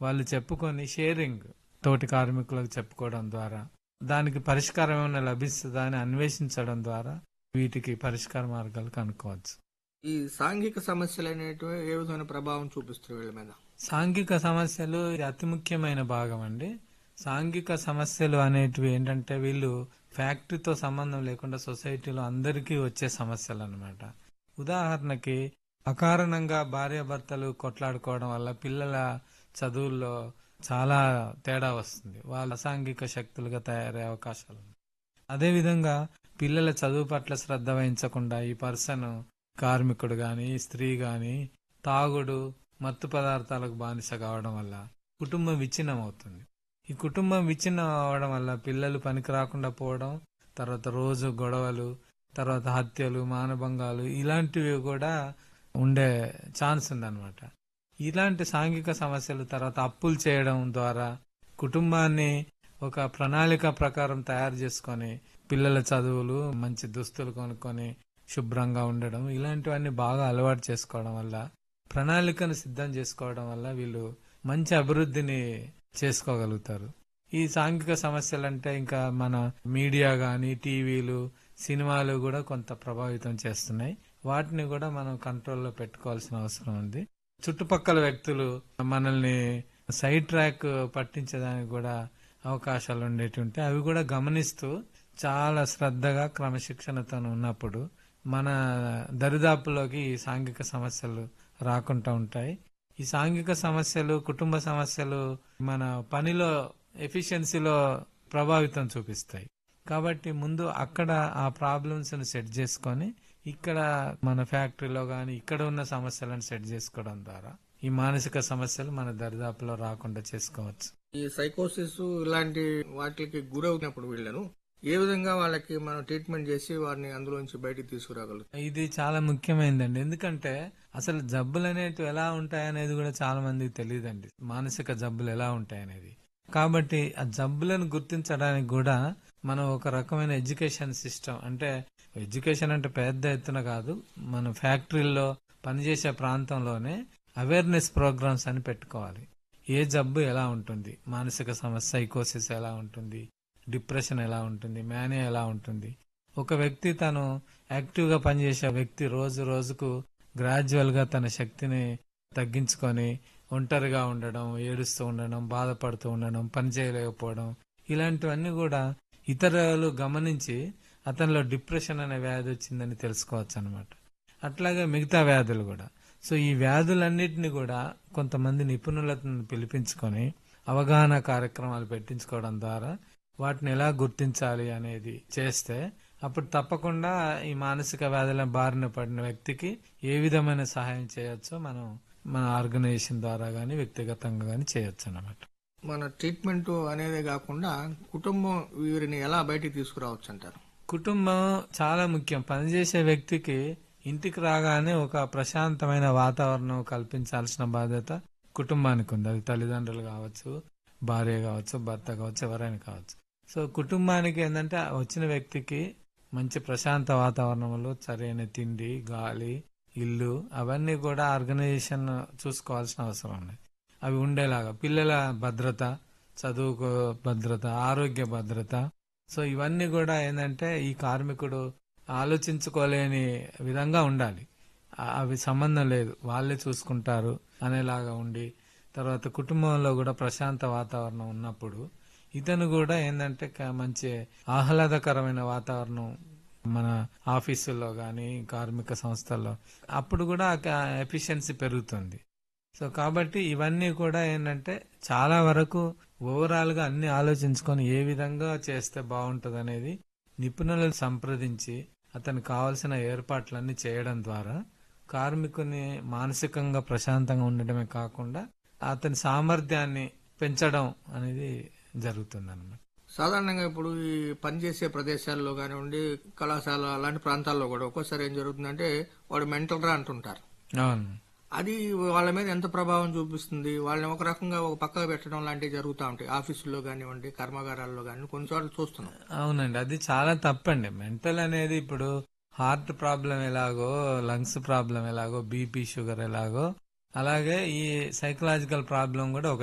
వాళ్ళు చెప్పుకొని షేరింగ్ తోటి కార్మికులకు చెప్పుకోవడం ద్వారా దానికి పరిష్కారం ఏమైనా లభిస్తుందా అని అన్వేషించడం ద్వారా వీటికి పరిష్కార మార్గాలు కనుక్కోవచ్చు ఈ సాంఘిక సమస్యలు అనేటివి ఏ విధమైన ప్రభావం చూపిస్తారు వీళ్ళ మీద సాంఘిక సమస్యలు ఇది అతి ముఖ్యమైన భాగం అండి సాంఘిక సమస్యలు అనేటివి ఏంటంటే వీళ్ళు ఫ్యాక్టరీతో సంబంధం లేకుండా సొసైటీలో అందరికీ వచ్చే సమస్యలు అన్నమాట ఉదాహరణకి అకారణంగా భార్యాభర్తలు కొట్లాడుకోవడం వల్ల పిల్లల చదువుల్లో చాలా తేడా వస్తుంది వాళ్ళ అసాంఘిక శక్తులుగా తయారయ్యే అవకాశాలు ఉన్నాయి. అదేవిధంగా పిల్లల చదువు పట్ల శ్రద్ధ వహించకుండా ఈ పర్సన్ కార్మికుడు గాని స్త్రీ గాని తాగుడు మత్తు పదార్థాలకు బానిస కావడం వల్ల కుటుంబం విచ్ఛిన్నం అవుతుంది ఈ కుటుంబం విచ్ఛిన్నం అవడం వల్ల పిల్లలు పనికి రాకుండా పోవడం తర్వాత రోజు గొడవలు తర్వాత హత్యలు మానభంగాలు ఇలాంటివి కూడా ఉండే ఛాన్స్ ఉందన్నమాట ఇలాంటి సాంఘిక సమస్యలు తర్వాత అప్పులు చేయడం ద్వారా కుటుంబాన్ని ఒక ప్రణాళిక ప్రకారం తయారు చేసుకొని పిల్లల చదువులు మంచి దుస్తులు కొనుక్కొని శుభ్రంగా ఉండడం ఇలాంటివన్నీ బాగా అలవాటు చేసుకోవడం వల్ల ప్రణాళికను సిద్ధం చేసుకోవడం వల్ల వీళ్ళు మంచి అభివృద్ధిని చేసుకోగలుగుతారు ఈ సాంఘిక సమస్యలు అంటే ఇంకా మన మీడియా గాని టీవీలు సినిమాలు కూడా కొంత ప్రభావితం చేస్తున్నాయి వాటిని కూడా మనం కంట్రోల్లో పెట్టుకోవాల్సిన అవసరం ఉంది చుట్టుపక్కల వ్యక్తులు మనల్ని సైడ్ ట్రాక్ పట్టించడానికి కూడా అవకాశాలు ఉండేటి ఉంటాయి అవి కూడా గమనిస్తూ చాలా శ్రద్ధగా క్రమశిక్షణతో ఉన్నప్పుడు మన దరిదాపులోకి ఈ సాంఘిక సమస్యలు రాకుండా ఉంటాయి ఈ సాంఘిక సమస్యలు కుటుంబ సమస్యలు మన పనిలో ఎఫిషియన్సీలో ప్రభావితం చూపిస్తాయి కాబట్టి ముందు అక్కడ ఆ ప్రాబ్లమ్స్ ని సెట్ చేసుకొని ఇక్కడ మన ఫ్యాక్టరీలో గాని ఇక్కడ ఉన్న సమస్యలను సెట్ చేసుకోవడం ద్వారా ఈ మానసిక సమస్యలు మన దరిదాపులో రాకుండా చేసుకోవచ్చు ఈ సైకోసిస్ ఇలాంటి వాటికి గురవుతున్నప్పుడు వీళ్ళను ఏ విధంగా వాళ్ళకి మనం ట్రీట్మెంట్ చేసి వారిని అందులోంచి బయటికి తీసుకురాగలుగుతాం ఇది చాలా ముఖ్యమైనదండి ఎందుకంటే అసలు జబ్బులు అనేటివి ఎలా ఉంటాయనేది కూడా చాలా మందికి తెలియదండి మానసిక జబ్బులు ఎలా ఉంటాయనేది కాబట్టి ఆ జబ్బులను గుర్తించడానికి కూడా మనం ఒక రకమైన ఎడ్యుకేషన్ సిస్టమ్ అంటే ఎడ్యుకేషన్ అంటే పెద్ద ఎత్తున కాదు మన ఫ్యాక్టరీల్లో పనిచేసే ప్రాంతంలోనే అవేర్నెస్ ప్రోగ్రామ్స్ అని పెట్టుకోవాలి ఏ జబ్బు ఎలా ఉంటుంది మానసిక సమస్య సైకోసిస్ ఎలా ఉంటుంది డిప్రెషన్ ఎలా ఉంటుంది మేనియా ఎలా ఉంటుంది ఒక వ్యక్తి తను యాక్టివ్ గా పనిచేసే వ్యక్తి రోజు రోజుకు గ్రాడ్యువల్ గా తన శక్తిని తగ్గించుకొని ఒంటరిగా ఉండడం ఏడుస్తూ ఉండడం బాధపడుతూ ఉండడం పని చేయలేకపోవడం ఇలాంటివన్నీ కూడా ఇతరులు గమనించి అతనిలో డిప్రెషన్ అనే వ్యాధి వచ్చిందని తెలుసుకోవచ్చు అనమాట అట్లాగే మిగతా వ్యాధులు కూడా సో ఈ వ్యాధులన్నిటిని కూడా కొంతమంది నిపుణులను పిలిపించుకొని అవగాహన కార్యక్రమాలు పెట్టించుకోవడం ద్వారా వాటిని ఎలా గుర్తించాలి అనేది చేస్తే అప్పుడు తప్పకుండా ఈ మానసిక వ్యాధుల బారిన పడిన వ్యక్తికి ఏ విధమైన సహాయం చేయొచ్చో మనం మన ఆర్గనైజేషన్ ద్వారా గాని వ్యక్తిగతంగా గాని చేయొచ్చు అన్నమాట మన ట్రీట్మెంట్ అనేదే కాకుండా కుటుంబం వీరిని ఎలా బయటికి తీసుకురావచ్చు అంటారు కుటుంబం చాలా ముఖ్యం పనిచేసే వ్యక్తికి ఇంటికి రాగానే ఒక ప్రశాంతమైన వాతావరణం కల్పించాల్సిన బాధ్యత కుటుంబానికి ఉంది అది తల్లిదండ్రులు కావచ్చు భార్య కావచ్చు భర్త కావచ్చు ఎవరైనా కావచ్చు సో కుటుంబానికి ఏంటంటే వచ్చిన వ్యక్తికి మంచి ప్రశాంత వాతావరణంలో సరైన తిండి గాలి ఇల్లు అవన్నీ కూడా ఆర్గనైజేషన్ చూసుకోవాల్సిన అవసరం ఉంది అవి ఉండేలాగా పిల్లల భద్రత చదువుకు భద్రత ఆరోగ్య భద్రత సో ఇవన్నీ కూడా ఏంటంటే ఈ కార్మికుడు ఆలోచించుకోలేని విధంగా ఉండాలి ఆ- అవి సంబంధం లేదు వాళ్ళే చూసుకుంటారు అనేలాగా ఉండి తర్వాత కుటుంబంలో కూడా ప్రశాంత వాతావరణం ఉన్నప్పుడు ఇతను కూడా ఏంటంటే క- మంచి ఆహ్లాదకరమైన వాతావరణం మన ఆఫీసుల్లో గాని కార్మిక సంస్థల్లో అప్పుడు కూడా ఎఫిషియన్సీ పెరుగుతుంది సో కాబట్టి ఇవన్నీ కూడా ఏంటంటే చాలా వరకు ఓవరాల్ గా అన్ని ఆలోచించుకొని ఏ విధంగా చేస్తే బాగుంటది అనేది నిపుణులను సంప్రదించి అతనికి కావలసిన ఏర్పాట్లన్నీ చేయడం ద్వారా కార్మికుని మానసికంగా ప్రశాంతంగా ఉండడమే కాకుండా అతని సామర్థ్యాన్ని పెంచడం అనేది జరుగుతుంది అనమాట సాధారణంగా ఇప్పుడు ఈ పనిచేసే ప్రదేశాల్లో కానివ్వండి కళాశాల అలాంటి ప్రాంతాల్లో కూడా ఒక్కోసారి ఏం జరుగుతుందంటే వాడు మెంటల్ రా అంటుంటారు అవును అది వాళ్ళ మీద ఎంత ప్రభావం చూపిస్తుంది వాళ్ళని ఒక రకంగా ఒక పక్కకు పెట్టడం లాంటివి జరుగుతూ ఉంటాయి ఆఫీసుల్లో కానివ్వండి కర్మాగారాల్లో కానివ్వండి కొన్ని చోట్ల చూస్తున్నాం అవునండి అది చాలా తప్పండి మెంటల్ అనేది ఇప్పుడు హార్ట్ ప్రాబ్లం ఎలాగో లంగ్స్ ప్రాబ్లం ఎలాగో బీపీ షుగర్ ఎలాగో అలాగే ఈ సైకలాజికల్ ప్రాబ్లం కూడా ఒక